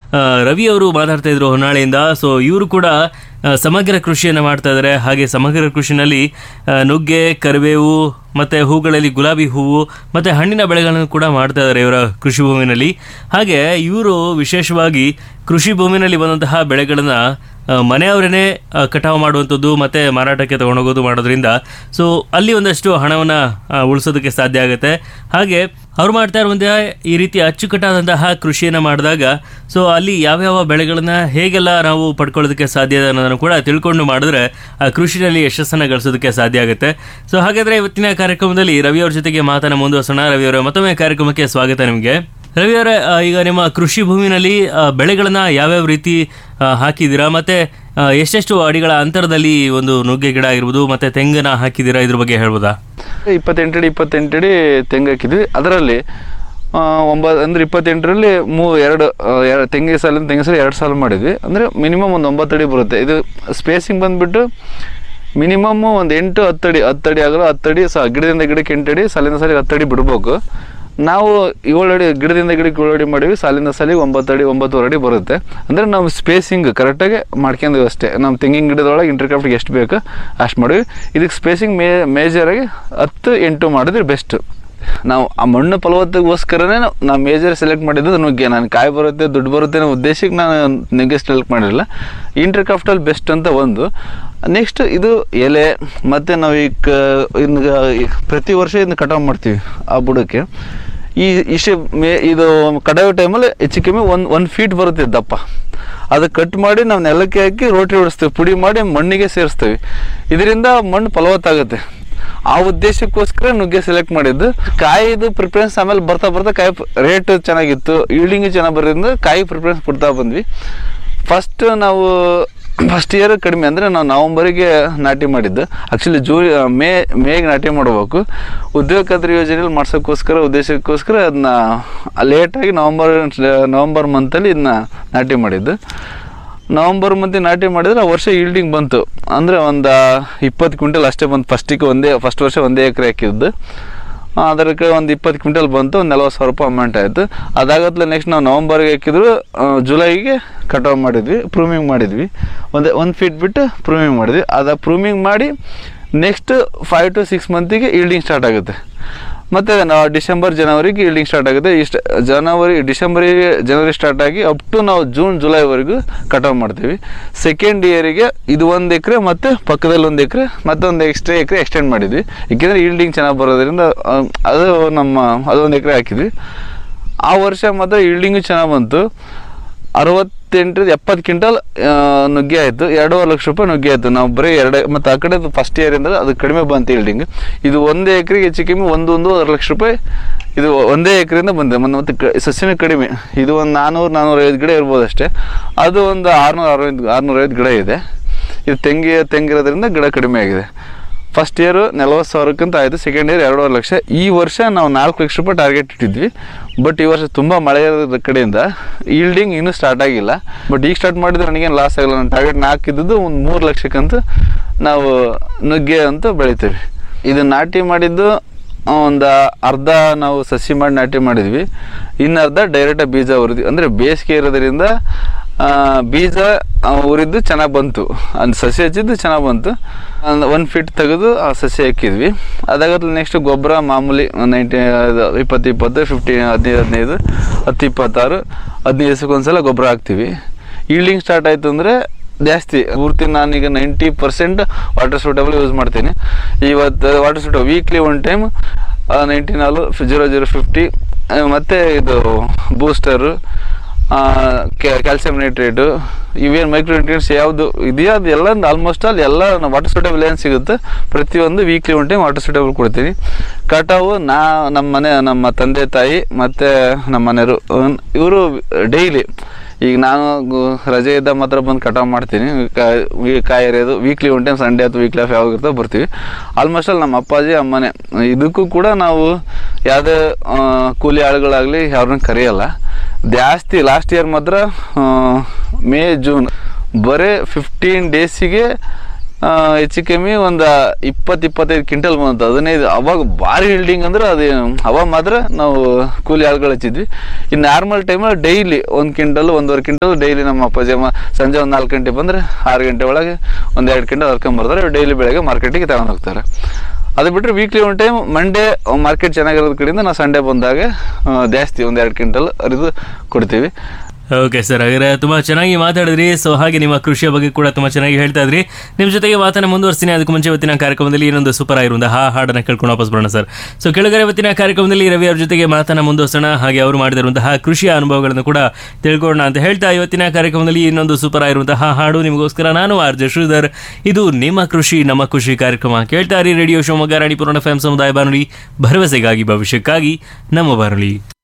ಆ, ರವಿ ಅವರು ಮಾತಾಡ್ತಾ ಇದ್ರು ಹೊನ್ನಾಳಿಯಿಂದ ಸೊ ಇವರು ಕೂಡ ಆ, ಸಮಗ್ರ ಕೃಷಿಯನ್ನು ಮಾಡ್ತಾ ಇದ್ದಾರೆ ಹಾಗೆ ಸಮಗ್ರ ಕೃಷಿನಲ್ಲಿ ಆ, ನುಗ್ಗೆ ಕರಿಬೇವು ಮತ್ತೆ ಹೂಗಳಲ್ಲಿ ಗುಲಾಬಿ ಹೂವು ಮತ್ತೆ ಹಣ್ಣಿನ ಬೆಳೆಗಳನ್ನು ಕೂಡ ಮಾಡ್ತಾ ಇದ್ದಾರೆ ಇವರ ಕೃಷಿ ಭೂಮಿನಲ್ಲಿ ಹಾಗೆ ಇವರು ವಿಶೇಷವಾಗಿ ಕೃಷಿ ಭೂಮಿನಲ್ಲಿ ಬಂದಂತಹ ಬೆಳೆಗಳನ್ನ ಆ, ಮನೆಯವರೇ ಆ, ಕಟಾವು ಮಾಡುವಂಥದ್ದು ಮತ್ತೆ ಮಾರಾಟಕ್ಕೆ ತಗೊಂಡೋಗೋದು ಮಾಡೋದ್ರಿಂದ ಸೊ ಅಲ್ಲಿ ಒಂದಷ್ಟು ಹಣವನ್ನ ಆ, ಉಳಿಸೋದಕ್ಕೆ ಸಾಧ್ಯ ಆಗುತ್ತೆ ಹಾಗೆ ಅವ್ರು ಮಾಡ್ತಾ ಇರುವಂತಹ ಈ ರೀತಿ ಅಚ್ಚುಕಟ್ಟಾದಂತಹ ಕೃಷಿಯನ್ನ ಮಾಡಿದಾಗ ಸೊ ಅಲ್ಲಿ ಯಾವ್ಯಾವ ಬೆಳೆಗಳನ್ನ ಹೇಗೆಲ್ಲ ನಾವು ಪಡ್ಕೊಳ್ಳೋದಕ್ಕೆ ಸಾಧ್ಯ ಇದೆ ಅನ್ನೋದನ್ನು ಕೂಡ ತಿಳ್ಕೊಂಡು ಮಾಡಿದ್ರೆ ಆ ಕೃಷಿನಲ್ಲಿ ಯಶಸ್ಸನ್ನ ಗಳಿಸೋದಕ್ಕೆ ಸಾಧ್ಯ ಆಗುತ್ತೆ ಸೊ ಹಾಗಾದ್ರೆ ಇವತ್ತಿನ ಕಾರ್ಯಕ್ರಮದಲ್ಲಿ ರವಿ ಅವ್ರ ಜೊತೆಗೆ ಮಾತನ್ನ ಮುಂದುವರ್ಸೋಣ ರವಿ ಅವರ ಮತ್ತೊಮ್ಮೆ ಕಾರ್ಯಕ್ರಮಕ್ಕೆ ಸ್ವಾಗತ ನಿಮಗೆ ರವಿ ಅವರೇ ಆ, ಈಗ ನಿಮ್ಮ ಕೃಷಿ ಭೂಮಿನಲ್ಲಿ ಆ, ಬೆಳೆಗಳನ್ನ ಯಾವ್ಯಾವ ರೀತಿ ಆ, ಹಾಕಿದ್ದೀರಾ ಮತ್ತೆ ಆ, ಎಷ್ಟೆಷ್ಟು ಅಡಿಗಳ ಅಂತರದಲ್ಲಿ ಒಂದು ನುಗ್ಗೆ ಗಿಡ ಆಗಿರ್ಬೋದು ಮತ್ತೆ ತೆಂಗನ್ನ ಹಾಕಿದ್ದೀರಾ ಇದ್ರ ಬಗ್ಗೆ ಹೇಳ್ಬೋದಾ ಇಪ್ಪತ್ತೆಂಟು ಅಡಿ ಇಪ್ಪತ್ತೆಂಟು ಅಡಿ ತೆಂಗು ಹಾಕಿದ್ವಿ ಅದರಲ್ಲಿ ಒಂಬತ್ತು ಅಂದ್ರೆ ಇಪ್ಪತ್ತೆಂಟರಲ್ಲಿ ಮೂ ಎರಡು ಆ, ಎರಡು ತೆಂಗಿನ ಸಾಲಿನ ತೆಂಗಿನ ಸಾಲ ಎರಡು ಸಾಲು ಮಾಡಿದ್ವಿ ಅಂದರೆ ಮಿನಿಮಮ್ ಒಂದು ಒಂಬತ್ತು ಅಡಿ ಬರುತ್ತೆ ಇದು ಸ್ಪೇಸಿಂಗ್ ಬಂದುಬಿಟ್ಟು ಮಿನಿಮಮ್ ಒಂದು ಎಂಟು ಹತ್ತಡಿ ಹತ್ತಡಿ ಆಗಲ್ಲ ಹತ್ತಡಿ ಸ ಗಿಡದಿಂದ ಗಿಡಕ್ಕೆ ಎಂಟು ಅಡಿ ಸಾಲಿನ ಸಾಲಿಗೆ ಹತ್ತಡಿ ಬಿಡ್ಬೇಕು ನಾವು ಏಳು ಅಡಿ ಗಿಡದಿಂದ ಗಿಡಕ್ಕೆ ಏಳು ಅಡಿ ಮಾಡಿವಿ ಸಾಲಿನ ಸಾಲಿಗೆ ಒಂಬತ್ತು ಅಡಿ ಒಂಬತ್ತುವರೆ ಅಡಿ ಬರುತ್ತೆ ಅಂದರೆ ನಾವು ಸ್ಪೇಸಿಂಗ್ ಕರೆಕ್ಟಾಗಿ ಮಾಡ್ಕೊಂಡಿವಿ ಅಷ್ಟೇ ನಮ್ಮ ತೆಂಗಿನ ಗಿಡದೊಳಗೆ ಇಂಟರ್ಕ್ರಾಫ್ಟ್ಗೆ ಎಷ್ಟು ಬೇಕು ಅಷ್ಟು ಮಾಡಿವಿ ಇದಕ್ಕೆ ಸ್ಪೇಸಿಂಗ್ ಮೇ ಮೇಜರಾಗಿ ಹತ್ತು ಎಂಟು ಮಾಡಿದ್ರೆ ಬೆಸ್ಟ್ ನಾವು ಆ ಮಣ್ಣು ಫಲವತ್ತಗೋಸ್ಕರನೇ ನಾವು ನಾವು ಮೇಜರ್ ಸೆಲೆಕ್ಟ್ ಮಾಡಿದ್ದು ನುಗ್ಗೆ ನಾನು ಕಾಯಿ ಬರುತ್ತೆ ದುಡ್ಡು ಬರುತ್ತೆ ಅನ್ನೋ ಉದ್ದೇಶಕ್ಕೆ ನಾನು ನುಗ್ಗೆ ಸೆಲೆಕ್ಟ್ ಮಾಡಿರಲಿಲ್ಲ ಇಂಟರ್ ಕ್ರಾಫ್ಟಲ್ಲಿ ಬೆಸ್ಟ್ ಅಂತ ಒಂದು ನೆಕ್ಸ್ಟ್ ಇದು ಎಲೆ ಮತ್ತು ನಾವು ಈ ಕ ಇನ್ನು ಈ ಪ್ರತಿ ವರ್ಷ ಇದನ್ನ ಕಟಾವು ಮಾಡ್ತೀವಿ ಆ ಬುಡಕ್ಕೆ ಈ ಇಷ್ಟು ಮೇ ಇದು ಕಟಾವು ಟೈಮಲ್ಲಿ ಹೆಚ್ಚು ಕಮ್ಮಿ ಒಂದು ಒಂದು ಫೀಟ್ ಬರುತ್ತೆ ದಪ್ಪ ಅದು ಕಟ್ ಮಾಡಿ ನಾವು ನೆಲಕ್ಕೆ ಹಾಕಿ ರೋಟಿ ಹೊಡಿಸ್ತೀವಿ ಪುಡಿ ಮಾಡಿ ಮಣ್ಣಿಗೆ ಸೇರಿಸ್ತೀವಿ ಇದರಿಂದ ಮಣ್ಣು ಫಲವತ್ತಾಗುತ್ತೆ ಆ ಉದ್ದೇಶಕ್ಕೋಸ್ಕರ ನುಗ್ಗೆ ಸೆಲೆಕ್ಟ್ ಮಾಡಿದ್ದು ಕಾಯಿದು ಪ್ರಿಫರೆನ್ಸ್ ಆಮೇಲೆ ಬರ್ತಾ ಬರ್ತಾ ಕಾಯಿ ರೇಟ್ ಚೆನ್ನಾಗಿತ್ತು ಈಲ್ಡಿಂಗ್ ಚೆನ್ನಾಗಿ ಬರೋದ್ರಿಂದ ಕಾಯಿ ಪ್ರಿಫರೆನ್ಸ್ ಕೊಡ್ತಾ ಬಂದ್ವಿ ಫಸ್ಟ್ ನಾವು ಫಸ್ಟ್ ಇಯರ್ ಕಡಿಮೆ ಅಂದರೆ ನಾವು ನವಂಬರಿಗೆ ನಾಟಿ ಮಾಡಿದ್ದು ಆ್ಯಕ್ಚುಲಿ ಜೂ ಮೇ ಮೇಗೆ ನಾಟಿ ಮಾಡಬೇಕು ಉದ್ಯೋಗ ಖಾತ್ರಿ ಯೋಜನೆಯಲ್ಲಿ ಮಾಡ್ಸೋಕ್ಕೋಸ್ಕರ ಉದ್ದೇಶಕ್ಕೋಸ್ಕರ ಅದನ್ನ ಲೇಟಾಗಿ ನವಂಬರ್ ನವಂಬರ್ ಮಂತಲ್ಲಿ ಇದನ್ನ ನಾಟಿ ಮಾಡಿದ್ದು ನವಂಬರ್ ಮಂತ್ ನಾಟಿ ಮಾಡಿದ್ರೆ ಆ ವರ್ಷ ಈಲ್ಡಿಂಗ್ ಬಂತು ಅಂದರೆ ಒಂದು ಇಪ್ಪತ್ತು ಕ್ವಿಂಟಲ್ ಅಷ್ಟೇ ಬಂತು ಫಸ್ಟಿಗೆ ಒಂದೇ ಫಸ್ಟ್ ವರ್ಷ ಒಂದೇ ಎಕರೆ ಹಾಕಿದ್ದು ಆ, ಅದಕ್ಕೆ ಒಂದು ಇಪ್ಪತ್ತು ಕ್ವಿಂಟಲ್ ಬಂತು ಒಂದು ನಲ್ವತ್ತು ಸಾವಿರ ರೂಪಾಯಿ ಅಮೌಂಟ್ ಆಯಿತು ಅದಾಗತ್ಲೆ ನೆಕ್ಸ್ಟ್ ನಾವು ನವಂಬರ್ಗೆ ಹಾಕಿದ್ರು ಆ, ಜುಲೈಗೆ ಕಟಾವು ಮಾಡಿದ್ವಿ ಪ್ರೂಮಿಂಗ್ ಮಾಡಿದ್ವಿ ಒಂದು ಒಂದು ಫೀಟ್ ಬಿಟ್ಟು ಪ್ರೂಮಿಂಗ್ ಮಾಡಿದ್ವಿ ಅದು ಪ್ರೂಮಿಂಗ್ ಮಾಡಿ ನೆಕ್ಸ್ಟ್ ಫೈವ್ ಟು ಸಿಕ್ಸ್ ಮಂತಿಗೆ ಈಲ್ಡಿಂಗ್ ಸ್ಟಾರ್ಟ್ ಆಗುತ್ತೆ ಮತ್ತು ನಾವು ಡಿಸೆಂಬರ್ ಜನವರಿಗೆ ಈಲ್ಡಿಂಗ್ ಸ್ಟಾರ್ಟ್ ಆಗುತ್ತೆ ಇಷ್ಟು ಜನವರಿ ಡಿಸೆಂಬರಿಗೆ ಜನವರಿ ಸ್ಟಾರ್ಟ್ ಆಗಿ ಅಪ್ ಟು ನಾವು ಜೂನ್ ಜುಲೈವರೆಗೂ ಕಟಾವು ಮಾಡ್ತೀವಿ ಸೆಕೆಂಡ್ ಇಯರಿಗೆ ಇದು ಒಂದು ಎಕರೆ ಮತ್ತು ಪಕ್ಕದಲ್ಲಿ ಒಂದು ಎಕರೆ ಮತ್ತೊಂದು ಎಕ್ಸ್ಟ್ರಾ ಎಕರೆ ಎಕ್ಸ್ಟೆಂಡ್ ಮಾಡಿದ್ವಿ ಏಕೆಂದರೆ ಈಲ್ಡಿಂಗ್ ಚೆನ್ನಾಗಿ ಬರೋದ್ರಿಂದ ಆ, ಅದು ನಮ್ಮ ಅದೊಂದು ಎಕರೆ ಹಾಕಿದ್ವಿ ಆ ವರ್ಷ ಮಾತ್ರ ಈಲ್ಡಿಂಗು ಚೆನ್ನಾಗಿ ಬಂತು ಅರವತ್ತೆಂಟು ಎಪ್ಪತ್ತು ಕ್ವಿಂಟಲ್ ಆ, ನುಗ್ಗೆ ಆಯಿತು ಎರಡೂವರೆ ಲಕ್ಷ ರೂಪಾಯಿ ನುಗ್ಗೆ ಆಯಿತು ನಾವು ಬರೀ ಎರಡು ಮತ್ತು ಆ ಕಡೆ ಫಸ್ಟ್ ಇಯರಿಂದ ಅದು ಕಡಿಮೆ ಬಂತು ಈಲ್ಡಿಂಗ್ ಇದು ಒಂದೇ ಎಕರೆಗೆ ಹೆಚ್ಚು ಕಮ್ಮಿ ಒಂದು ಒಂದೂವರೆ ಲಕ್ಷ ರೂಪಾಯಿ ಇದು ಒಂದೇ ಎಕರೆಯಿಂದ ಬಂದಿದೆ ಮತ್ತು ಮತ್ತೆ ಕ- ಸಸ್ಯನೂ ಕಡಿಮೆ ಇದು ಒಂದು ನಾನ್ನೂರು ನಾನ್ನೂರೈವತ್ತು ಗಿಡ ಇರ್ಬೋದು ಅಷ್ಟೇ ಅದು ಒಂದು ಆರುನೂರ ಅರವತ್ತು ಆರುನೂರೈವತ್ತು ಗಿಡ ಇದೆ ಇದು ತೆಂಗಿ ತೆಂಗಿರೋದ್ರಿಂದ ಗಿಡ ಕಡಿಮೆ ಆಗಿದೆ ಫಸ್ಟ್ ಇಯರು ನಲ್ವತ್ತು ಸಾವಿರಕ್ಕಿಂತ ಆಯಿತು ಸೆಕೆಂಡ್ ಇಯರ್ ಎರಡೂವರೆ ಲಕ್ಷ ಈ ವರ್ಷ ನಾವು ನಾಲ್ಕು ಲಕ್ಷ ರೂಪಾಯಿ ಟಾರ್ಗೆಟ್ ಇಟ್ಟಿದ್ವಿ ಬಟ್ ಈ ವರ್ಷ ತುಂಬ ಮಳೆ ಇರೋದ್ರ ಕಡೆಯಿಂದ ಈಲ್ಡಿಂಗ್ ಇನ್ನೂ ಸ್ಟಾರ್ಟ್ ಆಗಿಲ್ಲ ಬಟ್ ಈಗ ಸ್ಟಾರ್ಟ್ ಮಾಡಿದ್ರೆ ನನಗೇನು ಲಾಸ್ ಆಗಿಲ್ಲ ನಾನು ಟಾರ್ಗೆಟ್ ನಾಲ್ಕು ಇದ್ದದ್ದು ಒಂದು ಮೂರು ಲಕ್ಷಕ್ಕಂತೂ ನಾವು ನುಗ್ಗೆ ಅಂತ ಬೆಳಿತೀವಿ ಇದು ನಾಟಿ ಮಾಡಿದ್ದು ಒಂದು ಅರ್ಧ ನಾವು ಸಸಿ ಮಾಡಿ ನಾಟಿ ಮಾಡಿದ್ವಿ ಇನ್ನು ಅರ್ಧ ಡೈರೆಕ್ಟಾಗಿ ಬೀಜ ಉರಿದ್ವಿ ಅಂದರೆ ಬೇಸಿಗೆ ಇರೋದ್ರಿಂದ ಆ, ಬೀಜ ಆ, ಉರಿದ್ದು ಚೆನ್ನಾಗಿ ಬಂತು ಅದು ಸಸಿ ಹಚ್ಚಿದ್ದು ಚೆನ್ನಾಗಿ ಬಂತು ಒಂದು ಫೀಟ್ ತೆಗೆದು ಆ ಸಸಿ ಹಾಕಿದ್ವಿ ಅದಾಗತ್ಲೆ ನೆಕ್ಸ್ಟ್ ಗೊಬ್ಬರ ಮಾಮೂಲಿ ನೈಂಟಿ ಇಪ್ಪತ್ತು ಇಪ್ಪತ್ತು ಫಿಫ್ಟಿ ಹದಿನೈದು ಹದಿನೈದು ಹತ್ತು ಇಪ್ಪತ್ತಾರು ಹದಿನೈದು ದಿವಸಕ್ಕೆ ಒಂದ್ಸಲ ಗೊಬ್ಬರ ಹಾಕ್ತೀವಿ ಈಲ್ಡಿಂಗ್ ಸ್ಟಾರ್ಟ್ ಆಯಿತು ಅಂದರೆ ಜಾಸ್ತಿ ಪೂರ್ತಿ ನಾನೀಗ ninety percent water suitable use ಮಾಡ್ತೀನಿ ಇವತ್ತು ವಾಟರ್ ಸೂಟ ವೀಕ್ಲಿ ಒನ್ ಟೈಮ್ ನೈಂಟಿ ನಾಲು ಜೀರೋ ಜೀರೋ ಫಿಫ್ಟಿ ಮತ್ತು ಇದು ಬೂಸ್ಟರು ಕ್ಯಾಲ್ಸಿಯಂ ನೈಟ್ರೇಟು ಇವೇನು ಮೈಕ್ರೋ ನ್ಯೂಟ್ರಿಯೆಂಟ್ಸ್ ಯಾವುದು ಇದೆಯೋ ಅದು ಎಲ್ಲ ಆಲ್ಮೋಸ್ಟ್ ಆಲ್ ಎಲ್ಲ ವಾಟರ್ ಸೂಟಬಲ್ ಏನು ಸಿಗುತ್ತೆ ಪ್ರತಿಯೊಂದು weekly one time water suitable ಕೊಡ್ತೀನಿ ಕಟಾವು ನಾ ನಮ್ಮ ಮನೆ ನಮ್ಮ ತಂದೆ ತಾಯಿ ಮತ್ತು ನಮ್ಮ ಮನೆಯವರು ಇವರು ಡೈಲಿ ಈಗ ನಾನು ಗು- ರಜೆ ಇದ್ದ ಮಾತ್ರ ಬಂದು ಕಟಾವು ಮಾಡ್ತೀನಿ ಕಾಯಿ ಈ ಕಾಯಿ ಎರೆಯೋದು ವೀಕ್ಲಿ ಒನ್ ಟೈಮ್ ಸಂಡೇ ಅಥವಾ ವೀಕ್ಲಿ ಆಫ್ ಯಾವಾಗ ಇರ್ತೋ ಬರ್ತೀವಿ ಆಲ್ಮೋಸ್ಟ್ ಅಲ್ಲಿ ನಮ್ಮ ಅಪ್ಪಾಜಿ ಅಮ್ಮನೆ ಇದಕ್ಕೂ ಕೂಡ ನಾವು ಯಾವುದೇ ಆ, ಕೂಲಿ ಆಳುಗಳಾಗಲಿ ಯಾರನ್ನ ಕರೆಯಲ್ಲ ಜಾಸ್ತಿ ಲಾಸ್ಟ್ ಇಯರ್ ಮಾತ್ರ ಆ, ಮೇ ಜೂನ್ ಬರೀ ಫಿಫ್ಟೀನ್ ಡೇಸಿಗೆ ಆ, ಹೆಚ್ಚು ಕಮ್ಮಿ ಒಂದು ಇಪ್ಪತ್ತು ಇಪ್ಪತ್ತೈದು ಕ್ವಿಂಟಲ್ ಬಂತು ಹದಿನೈದು ಅವಾಗ ಭಾರಿ ಹಿಲ್ಡಿಂಗ್ ಅಂದ್ರೆ ಅದು ಅವಾಗ ಮಾತ್ರ ನಾವು ಕೂಲಿ ಆಳುಗಳು ಹಚ್ಚಿದ್ವಿ ಇನ್ನು ನಾರ್ಮಲ್ ಟೈಮಲ್ಲಿ ಡೈಲಿ ಒಂದು ಕ್ವಿಂಟಲ್ ಒಂದೂವರೆ ಕ್ವಿಂಟಲ್ ಡೈಲಿ ನಮ್ಮ ಅಪ್ಪಾಜಿ ಅಮ್ಮ ಸಂಜೆ ಒಂದು ನಾಲ್ಕು ಗಂಟೆ ಬಂದರೆ ಆರು ಗಂಟೆ ಒಳಗೆ ಒಂದು ಎರಡು ಕ್ವಿಂಟಲ್ ಹರ್ಕೊಂಬರ್ತಾರೆ ಡೈಲಿ ಬೆಳಗ್ಗೆ ಮಾರ್ಕೆಟಿಗೆ ತಗೊಂಡು ಹೋಗ್ತಾರೆ ಅದು ಬಿಟ್ಟರೆ ವೀಕ್ಲಿ ಒಂದು ಟೈಮ್ ಮಂಡೇ ಮಾರ್ಕೆಟ್ ಚೆನ್ನಾಗಿರೋದ್ ಕಡೆಯಿಂದ ನಾವು ಸಂಡೇ ಬಂದಾಗ ಆ, ಜಾಸ್ತಿ ಒಂದು ಎರಡು ಕ್ವಿಂಟಲ್ ಅರಿದು ಕೊಡ್ತೀವಿ ಓಕೆ ಸರ್ ಹಾಗಾದ್ರೆ ತುಂಬಾ ಚೆನ್ನಾಗಿ ಮಾತಾಡಿದ್ರಿ ಸೊ ಹಾಗೆ ನಿಮ್ಮ ಕೃಷಿಯ ಬಗ್ಗೆ ಕೂಡ ತುಂಬಾ ಚೆನ್ನಾಗಿ ಹೇಳ್ತಾ ಇದ್ರಿ ನಿಮ್ಮ ಜೊತೆಗೆ ಮಾತನ್ನ ಮುಂದುವರ್ಸ್ತೀನಿ ಅದಕ್ಕೆ ಮುಂಚೆ ಇವತ್ತಿನ ಕಾರ್ಯಕ್ರಮದಲ್ಲಿ ಇನ್ನೊಂದು ಸೂಪರ್ ಆಗಿರುವಂತಹ ಹಾ ಹಾಡನ್ನ ಕೇಳ್ಕೊಂಡು ವಾಪಸ್ ಬರೋಣ ಸರ್ ಸೊ ಕೆಳಗಡೆ ಇವತ್ತಿನ ಕಾರ್ಯಕ್ರಮದಲ್ಲಿ ರವಿ ಅವ್ರ ಜೊತೆಗೆ ಮಾತನ್ನ ಮುಂದುವರ್ಸೋಣ ಹಾಗೆ ಅವರು ಮಾಡಿದಿರುವಂತಹ ಕೃಷಿಯ ಅನುಭವಗಳನ್ನು ಕೂಡ ತಿಳ್ಕೊಳ್ಳೋಣ ಅಂತ ಹೇಳ್ತಾ ಇವತ್ತಿನ ಕಾರ್ಯಕ್ರಮದಲ್ಲಿ ಇನ್ನೊಂದು ಸೂಪರ್ ಆಗಿರುವಂತಹ ಹಾಡು ನಿಮಗೋಸ್ಕರ ನಾನು ಆರ್ ಜೆ ಶ್ರೀಧರ್ ಇದು ನಿಮ್ಮ ಕೃಷಿ ನಮ್ಮ ಖುಷಿ ಕಾರ್ಯಕ್ರಮ ಕೇಳ್ತಾ ಇರಿ radio Shivamogga Ranipura F M ಸಮುದಾಯ ಬಾನುಲಿ ಭರವಸೆಗಾಗಿ ಭವಿಷ್ಯಕ್ಕಾಗಿ ನಮ್ಮ ಬಾನುಲಿ